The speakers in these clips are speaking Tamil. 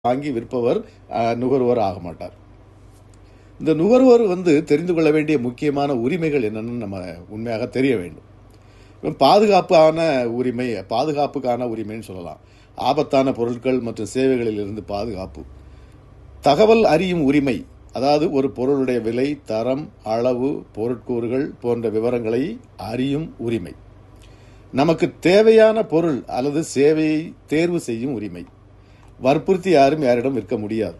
வாங்கி விற்பவர் அஹ், நுகர்வோர் ஆக மாட்டார் இந்த நுகர்வோர் வந்து தெரிந்து கொள்ள வேண்டிய முக்கியமான உரிமைகள் என்னன்னு நம்ம உண்மையாக தெரிய வேண்டும் இப்ப பாதுகாப்பான உரிமை பாதுகாப்புக்கான உரிமைன்னு சொல்லலாம் ஆபத்தான பொருட்கள் மற்றும் சேவைகளில் இருந்து பாதுகாப்பு தகவல் அறியும் உரிமை அதாவது ஒரு பொருளுடைய விலை தரம் அளவு பொருட்கூறுகள் போன்ற விவரங்களை அறியும் உரிமை நமக்கு தேவையான பொருள் அல்லது சேவையை தேர்வு செய்யும் உரிமை வற்புறுத்தி யாரும் யாரிடம் விற்க முடியாது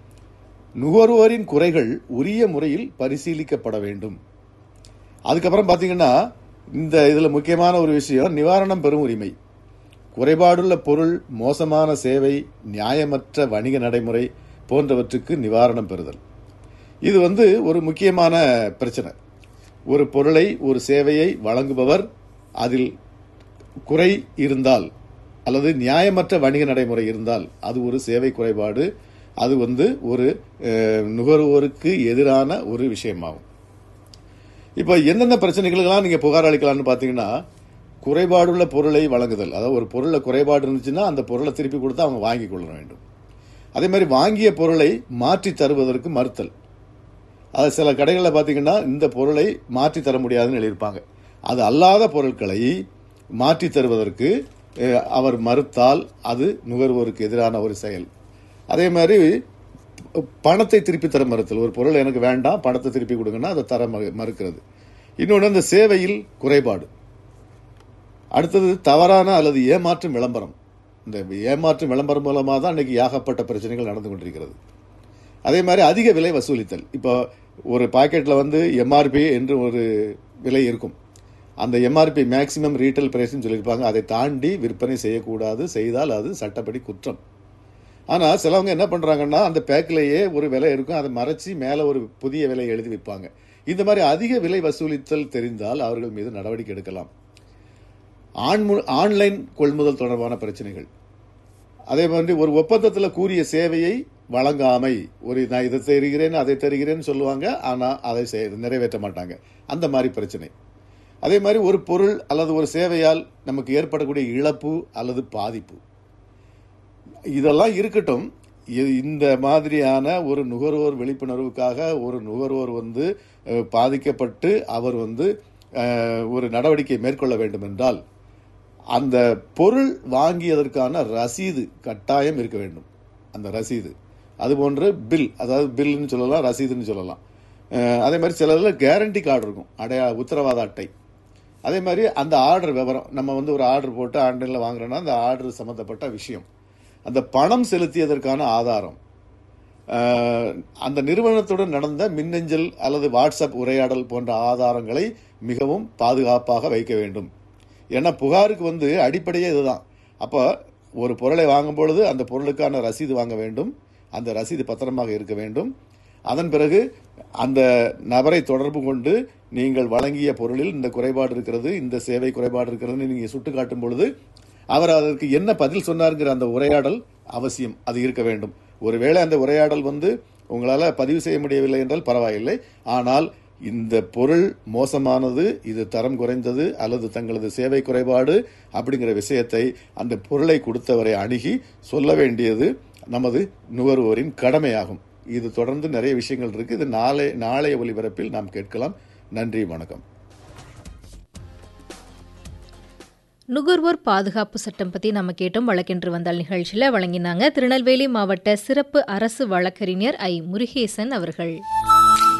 நுகர்வோரின் குறைகள் உரிய முறையில் பரிசீலிக்கப்பட வேண்டும் அதுக்கப்புறம் பார்த்தீங்கன்னா இந்த இதில் முக்கியமான ஒரு விஷயம் நிவாரணம் பெறும் உரிமை குறைபாடுள்ள பொருள் மோசமான சேவை நியாயமற்ற வணிக நடைமுறை போன்றவற்றுக்கு நிவாரணம் பெறுதல் இது வந்து ஒரு முக்கியமான பிரச்சனை ஒரு பொருளை ஒரு சேவையை வழங்குபவர் அதில் குறை இருந்தால் அல்லது நியாயமற்ற வணிக நடைமுறை இருந்தால் அது ஒரு சேவை குறைபாடு அது வந்து ஒரு அஹ், நுகர்வோருக்கு எதிரான ஒரு விஷயமாகும் இப்போ எந்தெந்த பிரச்சனைகளுக்கெல்லாம் நீங்க புகார் அளிக்கலாம்னு பார்த்தீங்கன்னா குறைபாடுள்ள பொருளை வழங்குதல் அதாவது ஒரு பொருளை குறைபாடு இருந்துச்சுன்னா அந்த பொருளை திருப்பி கொடுத்து அவங்க வாங்கி கொள்ள வேண்டும் அதே மாதிரி வாங்கிய பொருளை மாற்றி தருவதற்கு மறுத்தல் அது சில கடைகளில் பார்த்தீங்கன்னா இந்த பொருளை மாற்றி தர முடியாதுன்னு எழுதியிருப்பாங்க அது அல்லாத பொருட்களை மாற்றி தருவதற்கு அஹ், அவர் மறுத்தால் அது நுகர்வோருக்கு எதிரான ஒரு செயல் அதே மாதிரி ப- பணத்தை திருப்பி தர மறுத்தல் ஒரு பொருள் எனக்கு வேண்டாம் பணத்தை திருப்பி கொடுங்கன்னா அதை தர மறு- மறுக்கிறது இன்னொன்று இந்த சேவையில் குறைபாடு அடுத்தது தவறான அல்லது ஏமாற்றும் விளம்பரம் இந்த ஏமாற்றும் விளம்பரம் மூலமாக தான் இன்னைக்கு ஏகப்பட்ட பிரச்சனைகள் நடந்து கொண்டிருக்கிறது அதே மாதிரி அதிக விலை வசூலித்தல் இப்போ ஒரு பாக்கெட்டில் வந்து எம்ஆர்பி என்று ஒரு விலை இருக்கும் அந்த எம்ஆர்பி மேக்ஸிமம் ரீட்டைல் பிரைஸ்னு சொல்லியிருப்பாங்க அதை தாண்டி விற்பனை செய்யக்கூடாது செய்தால் அது சட்டப்படி குற்றம் ஆனால் சிலவங்க என்ன பண்ணுறாங்கன்னா அந்த பேக்கிலேயே ஒரு விலை இருக்கும் அதை மறைச்சி மேலே ஒரு புதிய விலை எழுதி விற்பாங்க இந்த மாதிரி அதிக விலை வசூலித்தல் தெரிந்தால் அவர்கள் மீது நடவடிக்கை எடுக்கலாம் ஆன்மு- ஆன்லைன் கொள்முதல் தொடர்பான பிரச்சனைகள் அதே மாதிரி ஒரு ஒப்பந்தத்தில் கூறிய சேவையை வழங்காமை ஒரு நான் இதை தருகிறேன் அதை தருகிறேன்னு சொல்லுவாங்க ஆனால் அதை செய்- நிறைவேற்ற மாட்டாங்க அந்த மாதிரி பிரச்சனை அதே மாதிரி ஒரு பொருள் அல்லது ஒரு சேவையால் நமக்கு ஏற்படக்கூடிய இழப்பு அல்லது பாதிப்பு இதெல்லாம் இருக்கட்டும் இ- இந்த மாதிரியான ஒரு நுகர்வோர் விழிப்புணர்வுக்காக ஒரு நுகர்வோர் வந்து அஹ், பாதிக்கப்பட்டு அவர் வந்து அஹ், ஒரு நடவடிக்கை மேற்கொள்ள வேண்டும் என்றால் அந்த பொருள் வாங்கியதற்கான ரசீது கட்டாயம் இருக்க வேண்டும் அந்த ரசீது அதுபோன்று பில் அதாவது பில்லுன்னு சொல்லலாம் ரசீதுன்னு சொல்லலாம் அஹ், அதே மாதிரி சிலதில் கேரண்டி கார்டு இருக்கும் அடையா உத்தரவாத அட்டை அதே மாதிரி அந்த ஆர்டர் விவரம் நம்ம வந்து ஒரு ஆர்டர் போட்டு ஆன்லைனில் வாங்குறோன்னா அந்த ஆர்டர் சம்மந்தப்பட்ட விஷயம் அந்த பணம் செலுத்தியதற்கான ஆதாரம் அஹ், அந்த நிறுவனத்துடன் நடந்த மின்னஞ்சல் அல்லது வாட்ஸ்அப் உரையாடல் போன்ற ஆதாரங்களை மிகவும் பாதுகாப்பாக வைக்க வேண்டும் ஏன்னா புகாருக்கு வந்து அடிப்படையே இதுதான் அப்போ ஒரு பொருளை வாங்கும் பொழுது அந்த பொருளுக்கான ரசீது வாங்க வேண்டும் அந்த ரசீது பத்திரமாக இருக்க வேண்டும் அதன் பிறகு அந்த நபரை தொடர்பு கொண்டு நீங்கள் வழங்கிய பொருளில் இந்த குறைபாடு இருக்கிறது இந்த சேவை குறைபாடு இருக்கிறதுன்னு நீங்கள் சுட்டு காட்டும் பொழுது அவர் அதற்கு என்ன பதில் சொன்னாருங்கிற அந்த உரையாடல் அவசியம் அது இருக்க வேண்டும் ஒருவேளை அந்த உரையாடல் வந்து உங்களால் பதிவு செய்ய முடியவில்லை என்றால் பரவாயில்லை ஆனால் இந்த பொருள் மோசமானது இது தரம் குறைந்தது அல்லது தங்களது சேவை குறைபாடு அப்படிங்கிற விஷயத்தை அந்த பொருளை கொடுத்தவரை அணுகி சொல்ல வேண்டியது நமது நுகர்வோரின் கடமையாகும் இது தொடர்ந்து நிறைய விஷயங்கள் இருக்கு இது நாளை நாளைய ஒலிபரப்பில் நாம் கேட்கலாம் நன்றி வணக்கம் நுகர்வோர் பாதுகாப்பு சட்டம் பற்றி நம்ம கேட்டோம் வழக்கென்று வந்தால் நிகழ்ச்சியில் வழங்கினாங்க திருநெல்வேலி மாவட்ட சிறப்பு அரசு வழக்கறிஞர் ஐ முருகேசன் அவர்கள்